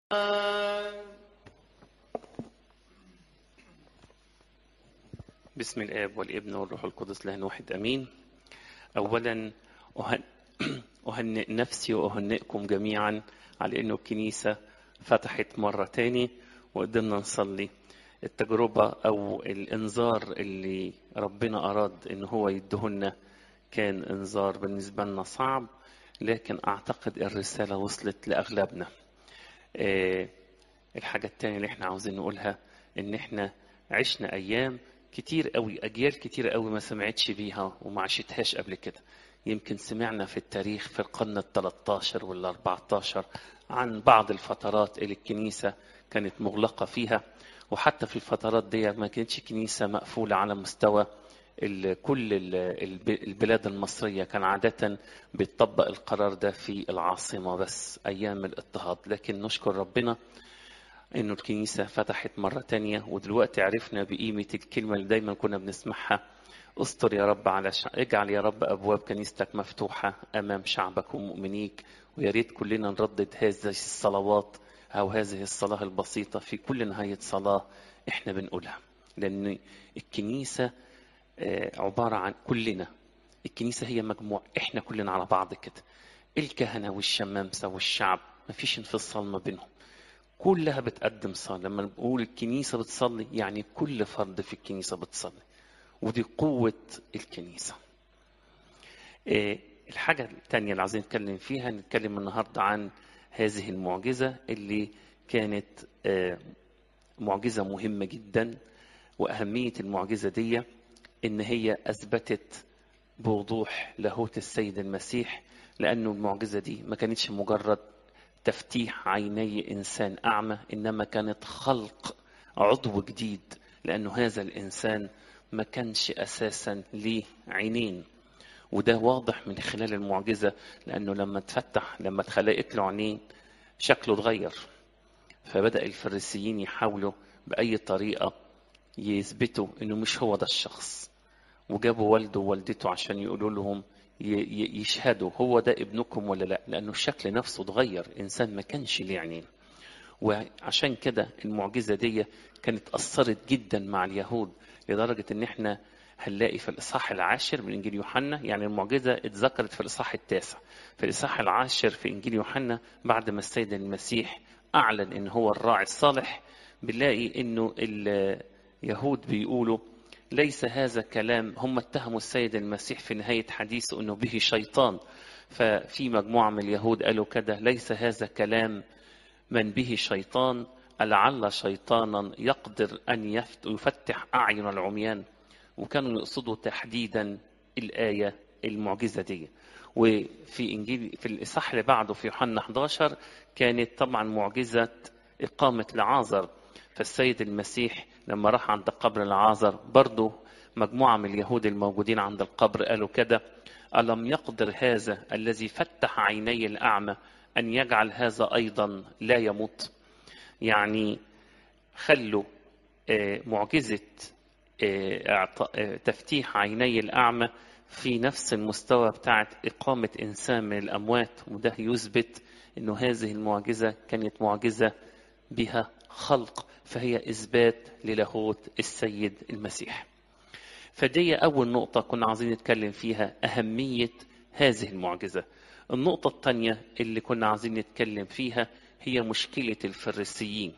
بسم الآب والابن والروح القدس لهن واحد أمين أولا أهن... أهنئ نفسي وأهنئكم جميعا على أنه الكنيسة فتحت مرة تاني وقدرنا نصلي التجربة أو الإنذار اللي ربنا أراد أن هو يدهنا كان إنذار بالنسبة لنا صعب لكن أعتقد الرسالة وصلت لأغلبنا آه، الحاجة التانية اللي احنا عاوزين نقولها ان احنا عشنا ايام كتير قوي اجيال كتير قوي ما سمعتش بيها وما عشتهاش قبل كده يمكن سمعنا في التاريخ في القرن ال 13 وال 14 عن بعض الفترات اللي الكنيسة كانت مغلقة فيها وحتى في الفترات دي ما كانتش كنيسة مقفولة على مستوى ال- كل ال- الب- البلاد المصرية كان عادة بيطبق القرار ده في العاصمة بس أيام الاضطهاد لكن نشكر ربنا انه الكنيسة فتحت مرة تانية ودلوقتي عرفنا بقيمة الكلمة اللي دايما كنا بنسمعها استر يا رب على شع... اجعل يا رب ابواب كنيستك مفتوحة امام شعبك ومؤمنيك ويا ريت كلنا نردد هذه الصلوات او هذه الصلاة البسيطة في كل نهاية صلاة احنا بنقولها لان الكنيسة آه، عبارة عن كلنا الكنيسة هي مجموع احنا كلنا على بعض كده الكهنة والشمامسة والشعب مفيش انفصال ما بينهم كلها بتقدم صلاة لما نقول الكنيسة بتصلي يعني كل فرد في الكنيسة بتصلي ودي قوة الكنيسة إيه، الحاجة التانية اللي عايزين نتكلم فيها نتكلم النهاردة عن هذه المعجزة اللي كانت آه، معجزة مهمة جدا وأهمية المعجزة دي إن هي أثبتت بوضوح لاهوت السيد المسيح لأنه المعجزة دي ما كانتش مجرد تفتيح عيني إنسان أعمى إنما كانت خلق عضو جديد لأنه هذا الإنسان ما كانش أساسا ليه عينين وده واضح من خلال المعجزة لأنه لما تفتح لما اتخلقت له عينين شكله اتغير فبدأ الفريسيين يحاولوا بأي طريقة يثبتوا إنه مش هو ده الشخص وجابوا والده ووالدته عشان يقولوا لهم ي- ي- يشهدوا هو ده ابنكم ولا لا لأنه الشكل نفسه اتغير إنسان ما كانش ليه عينين وعشان كده المعجزة دي كانت أثرت جدا مع اليهود لدرجة إن إحنا هنلاقي في الإصحاح العاشر من إنجيل يوحنا يعني المعجزة اتذكرت في الإصحاح التاسع في الإصحاح العاشر في إنجيل يوحنا بعد ما السيد المسيح أعلن إن هو الراعي الصالح بنلاقي إنه اليهود بيقولوا ليس هذا كلام هم اتهموا السيد المسيح في نهاية حديثه أنه به شيطان ففي مجموعة من اليهود قالوا كده ليس هذا كلام من به شيطان لعل شيطانا يقدر أن يفت- يفتح أعين العميان وكانوا يقصدوا تحديدا الآية المعجزة دي وفي إنجيل في الإصحاح اللي بعده في يوحنا 11 كانت طبعا معجزة إقامة لعازر فالسيد المسيح لما راح عند قبر لعازر برضه مجموعة من اليهود الموجودين عند القبر قالوا كده ألم يقدر هذا الذي فتح عيني الأعمى أن يجعل هذا أيضا لا يموت يعني خلوا آه، معجزة آه، إعط- آه، تفتيح عيني الأعمى في نفس المستوى بتاعت إقامة إنسان من الأموات وده يثبت أنه هذه المعجزة كانت معجزة بها خلق فهي إثبات للاهوت السيد المسيح فدي أول نقطة كنا عايزين نتكلم فيها أهمية هذه المعجزة النقطة الثانية اللي كنا عايزين نتكلم فيها هي مشكلة الفريسيين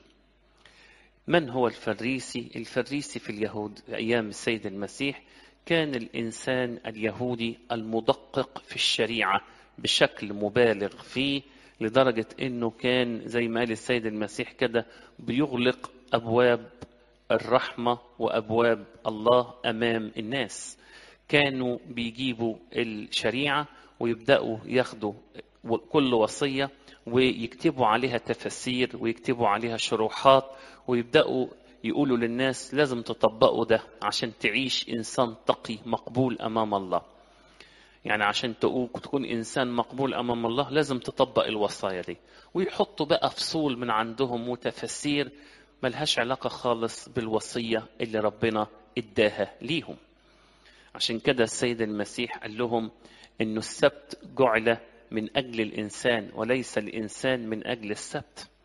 من هو الفريسي؟ الفريسي في اليهود أيام السيد المسيح كان الإنسان اليهودي المدقق في الشريعة بشكل مبالغ فيه لدرجة أنه كان زي ما قال السيد المسيح كده بيغلق أبواب الرحمة وأبواب الله أمام الناس كانوا بيجيبوا الشريعة ويبدأوا ياخدوا كل وصية ويكتبوا عليها تفاسير ويكتبوا عليها شروحات ويبدأوا يقولوا للناس لازم تطبقوا ده عشان تعيش إنسان تقي مقبول أمام الله يعني عشان تقو- تكون إنسان مقبول أمام الله لازم تطبق الوصايا دي ويحطوا بقى فصول من عندهم وتفاسير ملهاش علاقة خالص بالوصية اللي ربنا اداها ليهم عشان كده السيد المسيح قال لهم انه السبت جعل من اجل الانسان وليس الانسان من اجل السبت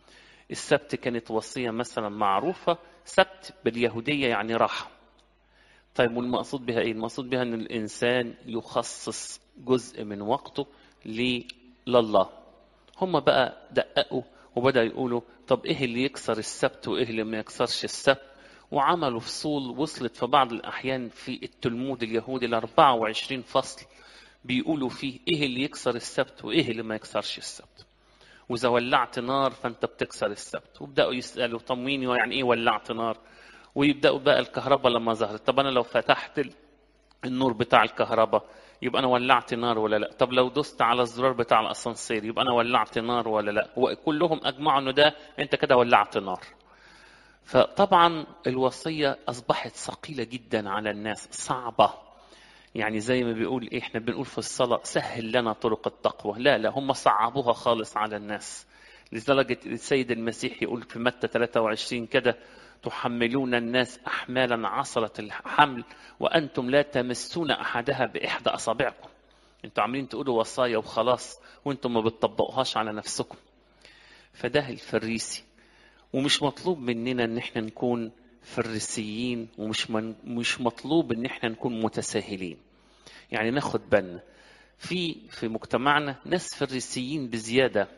السبت كانت وصية مثلا معروفة سبت باليهودية يعني راحة طيب والمقصود بها ايه المقصود بها ان الانسان يخصص جزء من وقته لله هم بقى دققوا وبدأ يقولوا طب ايه اللي يكسر السبت وايه اللي ما يكسرش السبت وعملوا فصول وصلت في بعض الأحيان في التلمود اليهودي ل 24 فصل بيقولوا فيه إيه اللي يكسر السبت وإيه اللي ما يكسرش السبت وإذا ولعت نار فأنت بتكسر السبت وبدأوا يسألوا طب مين يعني إيه ولعت نار ويبدأوا بقى الكهرباء لما ظهرت طب أنا لو فتحت النور بتاع الكهرباء يبقى أنا ولعت نار ولا لا طب لو دوست على الزرار بتاع الأسانسير يبقى أنا ولعت نار ولا لا وكلهم أجمعوا إنه ده أنت كده ولعت نار فطبعا الوصية أصبحت ثقيلة جدا على الناس صعبة يعني زي ما بيقول إيه إحنا بنقول في الصلاة سهل لنا طرق التقوى لا لا هم صعبوها خالص على الناس لدرجة السيد المسيح يقول في متى 23 كده تحملون الناس أحمالا عصرة الحمل وأنتم لا تمسون أحدها بإحدى أصابعكم أنتم عاملين تقولوا وصايا وخلاص وأنتم ما بتطبقوهاش على نفسكم فده الفريسي ومش مطلوب مننا ان احنا نكون فريسيين ومش من مش مطلوب ان احنا نكون متساهلين يعني ناخد بالنا في في مجتمعنا ناس فريسيين بزياده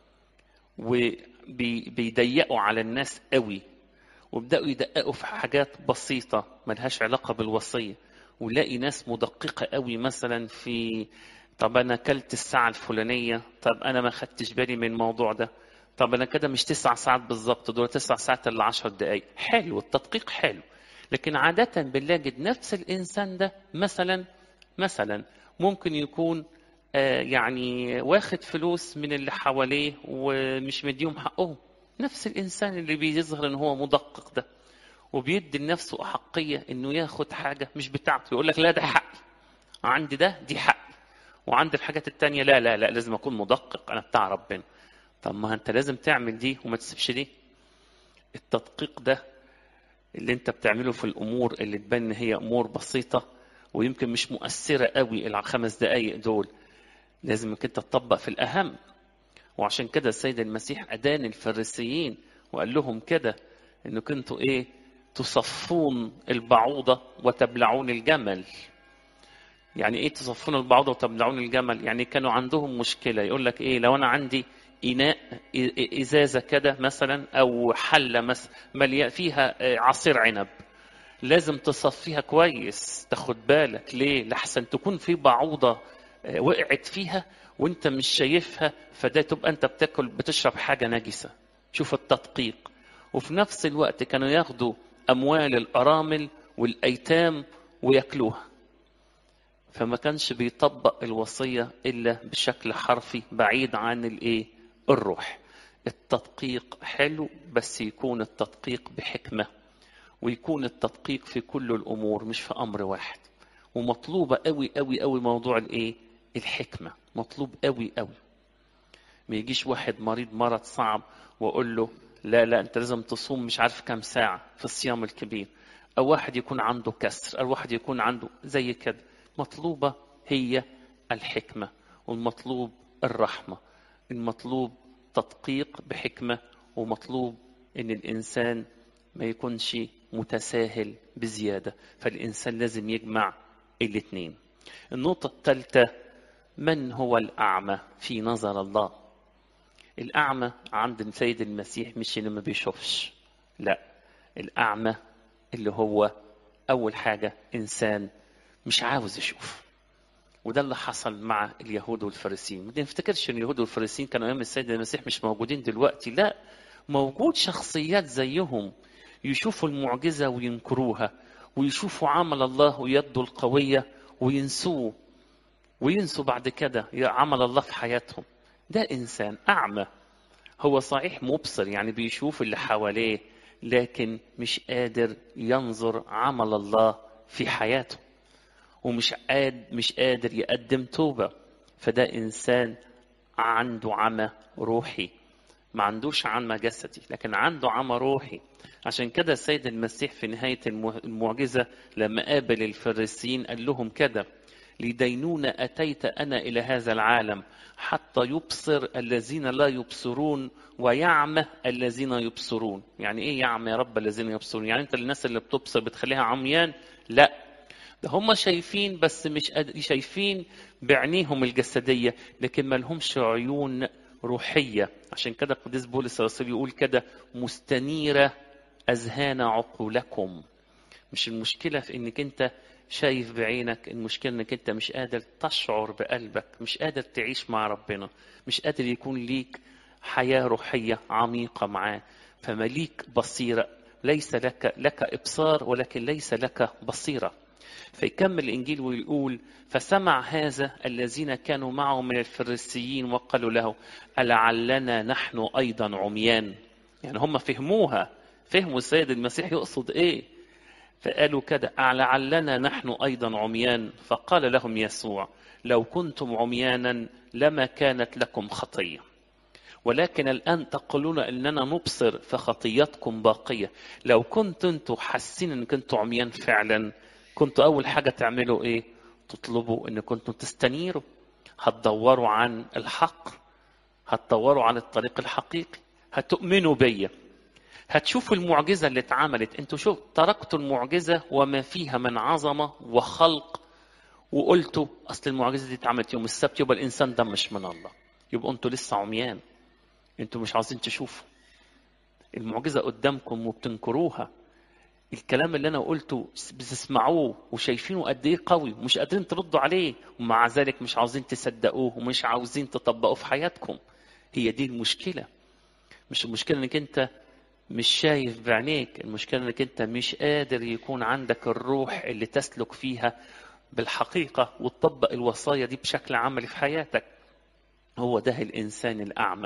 وبيضيقوا على الناس قوي وبداوا يدققوا في حاجات بسيطه ملهاش علاقه بالوصيه ولاقي ناس مدققه قوي مثلا في طب انا اكلت الساعه الفلانيه طب انا ما خدتش بالي من الموضوع ده طب انا كده مش تسع ساعات بالظبط دول تسع ساعات الا 10 دقائق حلو التدقيق حلو لكن عادة بنلاقي نفس الإنسان ده مثلا مثلا ممكن يكون آه يعني واخد فلوس من اللي حواليه ومش مديهم حقهم نفس الإنسان اللي بيظهر إن هو مدقق ده وبيدي لنفسه أحقية إنه ياخد حاجة مش بتاعته يقول لك لا ده حقي عندي ده دي حقي وعند الحاجات التانية لا لا لا لازم أكون مدقق أنا بتاع ربنا طب ما انت لازم تعمل دي وما تسيبش دي التدقيق ده اللي انت بتعمله في الامور اللي تبان هي امور بسيطه ويمكن مش مؤثره قوي الخمس دقائق دول لازم انك انت تطبق في الاهم وعشان كده السيد المسيح ادان الفريسيين وقال لهم كده انه كنتوا ايه تصفون البعوضه وتبلعون الجمل يعني ايه تصفون البعوضه وتبلعون الجمل يعني كانوا عندهم مشكله يقول لك ايه لو انا عندي إناء إزازة كده مثلا أو حلة مثلا مليان فيها عصير عنب لازم تصفيها كويس تاخد بالك ليه لحسن تكون في بعوضة وقعت فيها وانت مش شايفها فده تبقى انت بتاكل بتشرب حاجة نجسة شوف التدقيق وفي نفس الوقت كانوا ياخدوا أموال الأرامل والأيتام وياكلوها فما كانش بيطبق الوصية إلا بشكل حرفي بعيد عن الإيه الروح التدقيق حلو بس يكون التدقيق بحكمة ويكون التدقيق في كل الأمور مش في أمر واحد ومطلوبة قوي قوي قوي موضوع الإيه الحكمة مطلوب قوي قوي ما يجيش واحد مريض مرض صعب وأقول له لا لا أنت لازم تصوم مش عارف كام ساعة في الصيام الكبير أو واحد يكون عنده كسر أو واحد يكون عنده زي كده مطلوبة هي الحكمة والمطلوب الرحمة المطلوب تدقيق بحكمة ومطلوب ان الانسان ما يكونش متساهل بزيادة فالانسان لازم يجمع الاثنين النقطة الثالثة من هو الأعمى في نظر الله الأعمى عند السيد المسيح مش اللي ما بيشوفش لا الأعمى اللي هو أول حاجة إنسان مش عاوز يشوف وده اللي حصل مع اليهود والفريسيين ما نفتكرش ان اليهود والفريسيين كانوا ايام السيد المسيح مش موجودين دلوقتي لا موجود شخصيات زيهم يشوفوا المعجزة وينكروها ويشوفوا عمل الله ويده القوية وينسوه وينسوا بعد كده عمل الله في حياتهم ده إنسان أعمى هو صحيح مبصر يعني بيشوف اللي حواليه لكن مش قادر ينظر عمل الله في حياته ومش قاد مش قادر يقدم توبة فده إنسان عنده عمى روحي ما عندوش عمى جسدي لكن عنده عمى روحي عشان كده السيد المسيح في نهاية المعجزة لما قابل الفريسيين قال لهم كده لدينونة أتيت أنا إلى هذا العالم حتى يبصر الذين لا يبصرون ويعمى الذين يبصرون يعني إيه يعمى يا رب الذين يبصرون يعني أنت الناس اللي بتبصر بتخليها عميان لا ده هم شايفين بس مش قادر- شايفين بعينيهم الجسدية لكن ما لهمش عيون روحية عشان كده القديس بولس الرسول يقول كده مستنيرة أذهان عقولكم مش المشكلة في انك انت شايف بعينك المشكلة انك انت مش قادر تشعر بقلبك مش قادر تعيش مع ربنا مش قادر يكون ليك حياة روحية عميقة معاه فمليك بصيرة ليس لك لك إبصار ولكن ليس لك بصيرة فيكمل الإنجيل ويقول فسمع هذا الذين كانوا معه من الفريسيين وقالوا له ألعلنا نحن أيضا عميان يعني هم فهموها فهموا السيد المسيح يقصد إيه فقالوا كده ألعلنا نحن أيضا عميان فقال لهم يسوع لو كنتم عميانا لما كانت لكم خطية ولكن الآن تقولون أننا نبصر فخطيتكم باقية لو كنتوا انتوا حاسين ان كنتوا عميان فعلا كنتوا أول حاجة تعملوا إيه تطلبوا ان كنتوا تستنيروا هتدوروا عن الحق هتدوروا عن الطريق الحقيقي هتؤمنوا بيا هتشوفوا المعجزة اللي اتعملت انتوا شوف تركتوا المعجزة وما فيها من عظمة وخلق وقلتوا اصل المعجزة دي اتعملت يوم السبت يبقى الانسان ده مش من الله يبقى انتوا لسه عميان انتوا مش عاوزين تشوفوا المعجزة قدامكم وبتنكروها الكلام اللي انا قلته بتسمعوه وشايفينه قد ايه قوي ومش قادرين تردوا عليه ومع ذلك مش عاوزين تصدقوه ومش عاوزين تطبقوه في حياتكم هي دي المشكلة مش المشكلة انك انت مش شايف بعينيك المشكلة انك انت مش قادر يكون عندك الروح اللي تسلك فيها بالحقيقة وتطبق الوصايا دي بشكل عملي في حياتك هو ده الإنسان الأعمى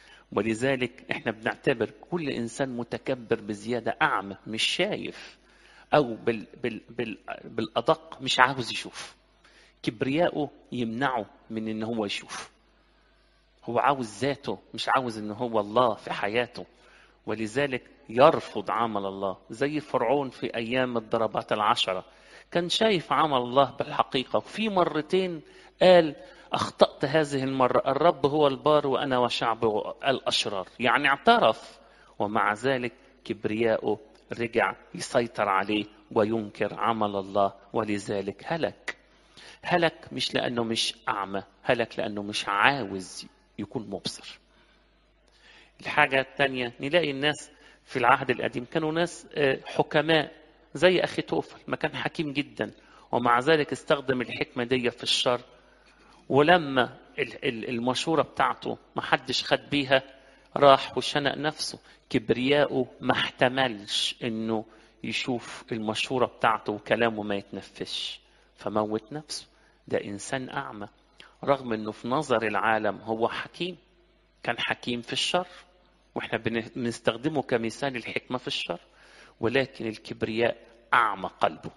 ولذلك احنا بنعتبر كل إنسان متكبر بزيادة أعمى مش شايف أو بال بال بال بالأدق مش عاوز يشوف كبرياءه يمنعه من إن هو يشوف هو عاوز ذاته مش عاوز إن هو الله في حياته ولذلك يرفض عمل الله زي فرعون في أيام الضربات العشرة كان شايف عمل الله بالحقيقة وفي مرتين قال أخطأت هذه المرة الرب هو البار وأنا وشعبه الأشرار يعني اعترف ومع ذلك كبرياءه رجع يسيطر عليه وينكر عمل الله ولذلك هلك هلك مش لأنه مش أعمى هلك لأنه مش عاوز يكون مبصر الحاجة الثانية نلاقي الناس في العهد القديم كانوا ناس حكماء زي أخي توفل ما كان حكيم جدا ومع ذلك استخدم الحكمة دي في الشر ولما المشورة بتاعته ما حدش خد بيها راح وشنق نفسه كبرياءه ما احتملش انه يشوف المشورة بتاعته وكلامه ما يتنفذش فموت نفسه ده انسان اعمى رغم انه في نظر العالم هو حكيم كان حكيم في الشر واحنا بنستخدمه كمثال الحكمة في الشر ولكن الكبرياء أعمى قلبه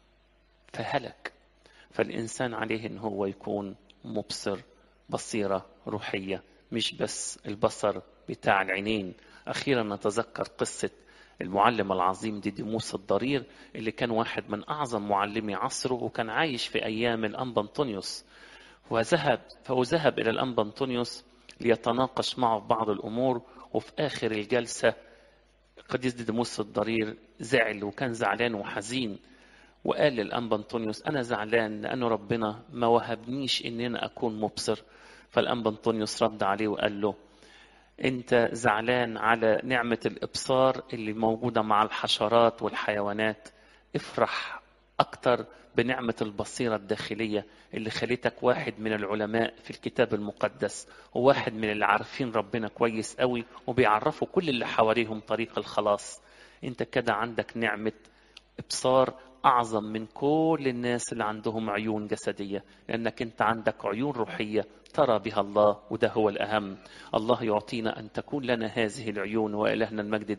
فهلك فالإنسان عليه أن هو يكون مبصر بصيرة روحية مش بس البصر بتاع العينين أخيرا نتذكر قصة المعلم العظيم ديديموس الضرير اللي كان واحد من أعظم معلمي عصره وكان عايش في أيام الأنبا أنطونيوس وذهب فهو ذهب إلى الأنبا أنطونيوس ليتناقش معه في بعض الأمور وفي آخر الجلسة القديس ديديموس الضرير زعل وكان زعلان وحزين وقال للأنبا أنطونيوس أنا زعلان لأنه ربنا ما وهبنيش إن أنا أكون مبصر فالأنبا أنطونيوس رد عليه وقال له أنت زعلان على نعمة الإبصار اللي موجودة مع الحشرات والحيوانات افرح أكتر بنعمة البصيرة الداخلية اللي خليتك واحد من العلماء في الكتاب المقدس وواحد من اللي عارفين ربنا كويس قوي وبيعرفوا كل اللي حواليهم طريق الخلاص انت كده عندك نعمة ابصار اعظم من كل الناس اللي عندهم عيون جسدية لانك انت عندك عيون روحية ترى بها الله وده هو الاهم الله يعطينا ان تكون لنا هذه العيون والهنا المجد